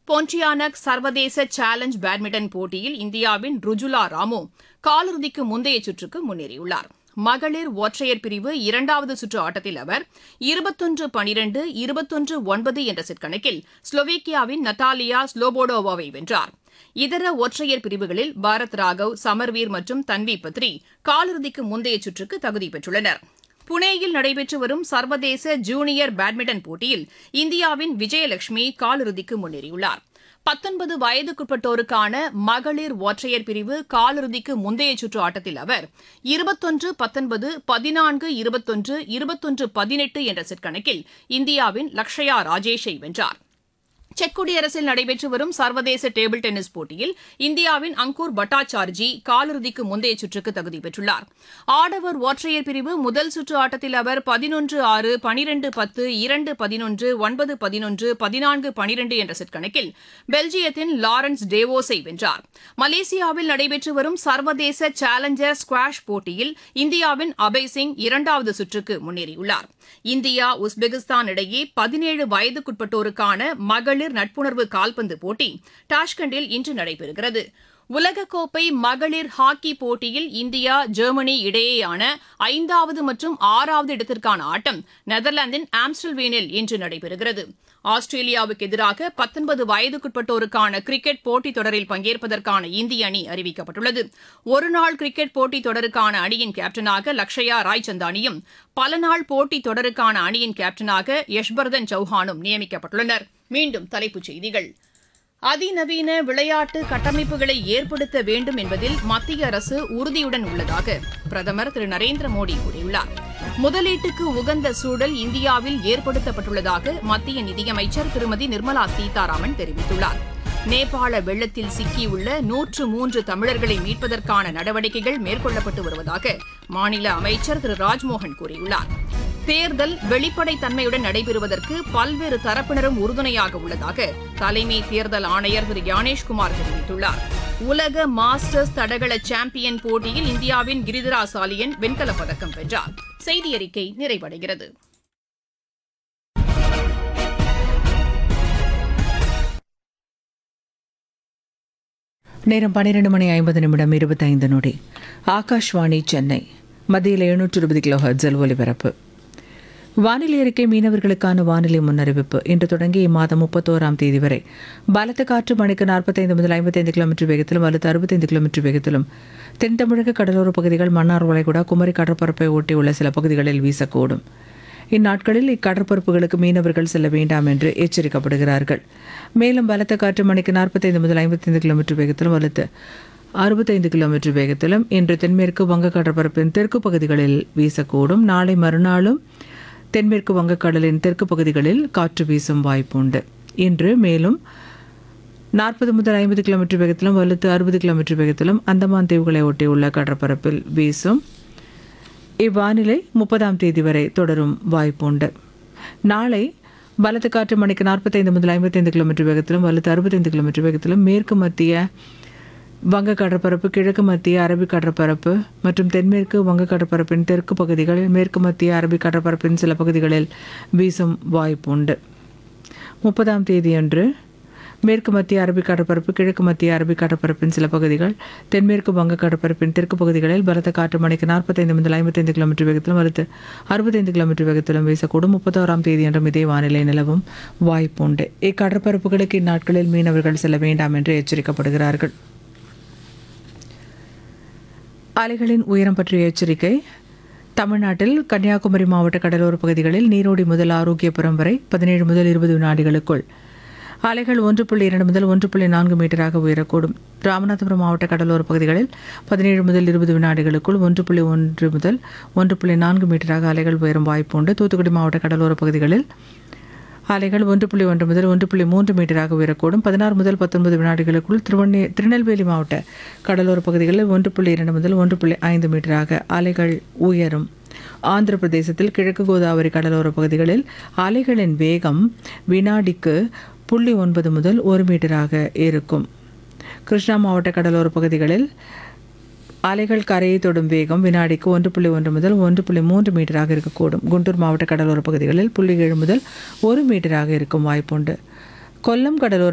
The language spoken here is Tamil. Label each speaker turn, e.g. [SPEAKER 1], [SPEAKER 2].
[SPEAKER 1] பொன்டியானக் சர்வதேச சேலஞ்ச் பேட்மிண்டன் போட்டியில் இந்தியாவின் ருஜுலா ராமு காலிறுதிக்கு முந்தைய சுற்றுக்கு முன்னேறியுள்ளார் மகளிர் ஒற்றையர் பிரிவு இரண்டாவது சுற்று ஆட்டத்தில் அவர் இருபத்தொன்று பனிரெண்டு இருபத்தொன்று ஒன்பது என்ற செட் கணக்கில் ஸ்லோவேக்கியாவின் நட்டாலியா ஸ்லோபோடோவாவை வென்றார் இதர ஒற்றையர் பிரிவுகளில் பாரத் ராகவ் சமர்வீர் மற்றும் தன்வி பத்ரி காலிறுதிக்கு முந்தைய சுற்றுக்கு தகுதி பெற்றுள்ளனர் புனேயில் நடைபெற்று வரும் சர்வதேச ஜூனியர் பேட்மிண்டன் போட்டியில் இந்தியாவின் விஜயலட்சுமி காலிறுதிக்கு முன்னேறியுள்ளார் பத்தொன்பது வயதுக்குட்பட்டோருக்கான மகளிர் ஒற்றையர் பிரிவு காலிறுதிக்கு முந்தைய சுற்று ஆட்டத்தில் அவர் இருபத்தொன்று பத்தொன்பது பதினான்கு இருபத்தொன்று இருபத்தொன்று பதினெட்டு என்ற செட் கணக்கில் இந்தியாவின் லக்ஷயா ராஜேஷை வென்றார் செக் குடியரசில் நடைபெற்று வரும் சர்வதேச டேபிள் டென்னிஸ் போட்டியில் இந்தியாவின் அங்கூர் பட்டாச்சார்ஜி காலிறுதிக்கு முந்தைய சுற்றுக்கு தகுதி பெற்றுள்ளார் ஆடவர் ஒற்றையர் பிரிவு முதல் சுற்று ஆட்டத்தில் அவர் பதினொன்று ஆறு பனிரெண்டு பத்து இரண்டு பதினொன்று ஒன்பது பதினொன்று பதினான்கு பனிரெண்டு என்ற செட் கணக்கில் பெல்ஜியத்தின் லாரன்ஸ் டேவோஸை வென்றார் மலேசியாவில் நடைபெற்று வரும் சர்வதேச சேலஞ்சர் ஸ்குவாஷ் போட்டியில் இந்தியாவின் அபய் சிங் இரண்டாவது சுற்றுக்கு முன்னேறியுள்ளார் இந்தியா உஸ்பெகிஸ்தான் இடையே பதினேழு வயதுக்குட்பட்டோருக்கான மகளிர் நட்புணர்வு கால்பந்து போட்டி டாஷ்கண்டில் இன்று நடைபெறுகிறது உலகக்கோப்பை மகளிர் ஹாக்கி போட்டியில் இந்தியா ஜெர்மனி இடையேயான ஐந்தாவது மற்றும் ஆறாவது இடத்திற்கான ஆட்டம் நெதர்லாந்தின் ஆம்ஸ்டல்வேனில் இன்று நடைபெறுகிறது ஆஸ்திரேலியாவுக்கு எதிராக பத்தொன்பது வயதுக்குட்பட்டோருக்கான கிரிக்கெட் போட்டித் தொடரில் பங்கேற்பதற்கான இந்திய அணி அறிவிக்கப்பட்டுள்ளது ஒருநாள் கிரிக்கெட் போட்டித் தொடருக்கான அணியின் கேப்டனாக லக்ஷயா ராய்சந்தானியும் பல நாள் போட்டித் தொடருக்கான அணியின் கேப்டனாக யஷ்வர்தன் சௌஹானும் நியமிக்கப்பட்டுள்ளனர் மீண்டும் தலைப்புச் செய்திகள் அதிநவீன விளையாட்டு கட்டமைப்புகளை ஏற்படுத்த வேண்டும் என்பதில் மத்திய அரசு உறுதியுடன் உள்ளதாக பிரதமர் திரு நரேந்திர மோடி கூறியுள்ளார் முதலீட்டுக்கு உகந்த சூழல் இந்தியாவில் ஏற்படுத்தப்பட்டுள்ளதாக மத்திய நிதியமைச்சர் திருமதி நிர்மலா சீதாராமன் தெரிவித்துள்ளார் நேபாள வெள்ளத்தில் சிக்கியுள்ள நூற்று மூன்று தமிழர்களை மீட்பதற்கான நடவடிக்கைகள் மேற்கொள்ளப்பட்டு வருவதாக மாநில அமைச்சர் திரு ராஜ்மோகன் கூறியுள்ளார் தேர்தல் வெளிப்படைத்தன்மையுடன் நடைபெறுவதற்கு பல்வேறு தரப்பினரும் உறுதுணையாக உள்ளதாக தலைமை தேர்தல் ஆணையர் திரு ஞானேஷ்குமார் தெரிவித்துள்ளார் உலக மாஸ்டர்ஸ் தடகள சாம்பியன் போட்டியில் இந்தியாவின் கிரிதிரா சாலியன் வெண்கலப் பதக்கம் வென்றார் செய்தி அறிக்கை நிறைவடைகிறது
[SPEAKER 2] நேரம் பன்னிரெண்டு மணி ஐம்பது நிமிடம் இருபத்தைந்து நொடி ஆகாஷ்வாணி சென்னை மத்தியில் எழுநூற்று இருபது கிலோ ஹர்ட்ஸில் ஒலிபரப்பு வானிலை அறிக்கை மீனவர்களுக்கான வானிலை முன்னறிவிப்பு இன்று தொடங்கி இம்மாதம் முப்பத்தோராம் தேதி வரை பலத்த காற்று மணிக்கு நாற்பத்தைந்து முதல் ஐம்பத்தைந்து கிலோமீட்டர் வேகத்திலும் அல்லது அறுபத்தைந்து கிலோமீட்டர் வேகத்திலும் தென் தமிழக கடலோர பகுதிகள் மன்னார் வளைகுடா குமரி கடற்பரப்பை ஒட்டியுள்ள சில பகுதிகளில் வீசக்கூடும் இந்நாட்களில் இக்கடற்பரப்புகளுக்கு மீனவர்கள் செல்ல வேண்டாம் என்று எச்சரிக்கப்படுகிறார்கள் மேலும் பலத்த காற்று மணிக்கு நாற்பத்தைந்து முதல் ஐம்பத்தைந்து கிலோமீட்டர் வேகத்திலும் வலுத்து அறுபத்தைந்து கிலோமீட்டர் வேகத்திலும் இன்று தென்மேற்கு வங்க கடற்பரப்பின் தெற்கு பகுதிகளில் வீசக்கூடும் நாளை மறுநாளும் தென்மேற்கு வங்கக்கடலின் தெற்கு பகுதிகளில் காற்று வீசும் வாய்ப்புண்டு இன்று மேலும் நாற்பது முதல் ஐம்பது கிலோமீட்டர் வேகத்திலும் வலுத்து அறுபது கிலோமீட்டர் வேகத்திலும் அந்தமான் தீவுகளை ஒட்டியுள்ள கடற்பரப்பில் வீசும் இவ்வானிலை முப்பதாம் தேதி வரை தொடரும் வாய்ப்புண்டு நாளை பலத்த காற்று மணிக்கு நாற்பத்தைந்து முதல் ஐம்பத்தைந்து கிலோமீட்டர் வேகத்திலும் வலுத்து அறுபத்தைந்து கிலோமீட்டர் வேகத்திலும் மேற்கு மத்திய வங்க கடற்பரப்பு கிழக்கு மத்திய அரபிக் கடற்பரப்பு மற்றும் தென்மேற்கு வங்க கடற்பரப்பின் தெற்கு பகுதிகள் மேற்கு மத்திய அரபிக் கடற்பரப்பின் சில பகுதிகளில் வீசும் வாய்ப்புண்டு முப்பதாம் தேதியன்று மேற்கு மத்திய அரபிக் கடற்பரப்பு கிழக்கு மத்திய அரபிக் கடற்பரப்பின் சில பகுதிகள் தென்மேற்கு வங்க கடற்பரப்பின் தெற்கு பகுதிகளில் பலத்த காற்று மணிக்கு நாற்பத்தைந்து முதல் ஐம்பத்தைந்து கிலோமீட்டர் வேகத்திலும் அடுத்து அறுபத்தைந்து கிலோமீட்டர் வேகத்திலும் வீசக்கூடும் முப்பத்தோராம் தேதி என்றும் இதே வானிலை நிலவும் வாய்ப்புண்டு இக்கடற்பரப்புகளுக்கு இந்நாட்களில் மீனவர்கள் செல்ல வேண்டாம் என்று எச்சரிக்கப்படுகிறார்கள் அலைகளின் உயரம் பற்றிய எச்சரிக்கை தமிழ்நாட்டில் கன்னியாகுமரி மாவட்ட கடலோர பகுதிகளில் நீரோடி முதல் ஆரோக்கியபுரம் வரை பதினேழு முதல் இருபது வினாடிகளுக்குள் அலைகள் ஒன்று புள்ளி இரண்டு முதல் ஒன்று புள்ளி நான்கு மீட்டராக உயரக்கூடும் ராமநாதபுரம் மாவட்ட கடலோர பகுதிகளில் பதினேழு முதல் இருபது வினாடிகளுக்குள் ஒன்று புள்ளி ஒன்று முதல் ஒன்று புள்ளி நான்கு மீட்டராக அலைகள் உயரும் வாய்ப்புண்டு தூத்துக்குடி மாவட்ட கடலோர பகுதிகளில் அலைகள் ஒன்று புள்ளி ஒன்று முதல் ஒன்று புள்ளி மூன்று மீட்டராக உயரக்கூடும் பதினாறு முதல் பத்தொன்பது வினாடிகளுக்குள் திருவண்ணே திருநெல்வேலி மாவட்ட கடலோர பகுதிகளில் ஒன்று புள்ளி இரண்டு முதல் ஒன்று புள்ளி ஐந்து மீட்டராக அலைகள் உயரும் ஆந்திர பிரதேசத்தில் கிழக்கு கோதாவரி கடலோர பகுதிகளில் அலைகளின் வேகம் வினாடிக்கு புள்ளி ஒன்பது முதல் ஒரு மீட்டராக இருக்கும் கிருஷ்ணா மாவட்ட கடலோர பகுதிகளில் அலைகள் கரையை தொடும் வேகம் வினாடிக்கு ஒன்று புள்ளி ஒன்று முதல் ஒன்று புள்ளி மூன்று மீட்டராக இருக்கக்கூடும் குண்டூர் மாவட்ட கடலோர பகுதிகளில் புள்ளி ஏழு முதல் ஒரு மீட்டராக இருக்கும் வாய்ப்புண்டு கொல்லம் கடலோர